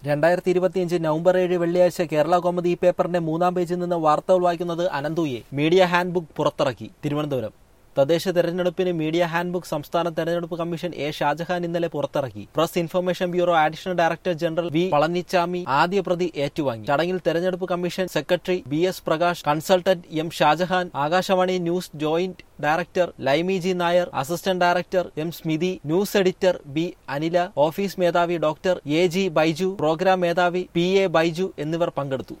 രണ്ടായിരത്തി ഇരുപത്തിയഞ്ച് നവംബർ ഏഴ് വെള്ളിയാഴ്ച കേരള കോമതി ഈ പേപ്പറിന്റെ മൂന്നാം പേജിൽ നിന്ന് വാർത്തകൾ വായിക്കുന്നത് അനന്തുയെ മീഡിയ ഹാൻഡ് ബുക്ക് പുറത്തിറക്കി തിരുവനന്തപുരം തദ്ദേശ തെരഞ്ഞെടുപ്പിന് മീഡിയ ഹാൻഡ് ബുക്ക് സംസ്ഥാന തെരഞ്ഞെടുപ്പ് കമ്മീഷൻ എ ഷാജഹാൻ ഇന്നലെ പുറത്തിറക്കി press information bureau additional director general V Palanichami ആദ്യ പ്രതി ഏറ്റുവാങ്ങി ചടങ്ങിൽ തെരഞ്ഞെടുപ്പ് commission secretary B S Prakash consultant M Shajahan Akashvani news joint director Laimi G Nair assistant director M Smithi news editor B Anila office മേധാവി doctor A G Baiju programme മേധാവി പി എ ബൈജു എന്നിവർ പങ്കെടുത്തു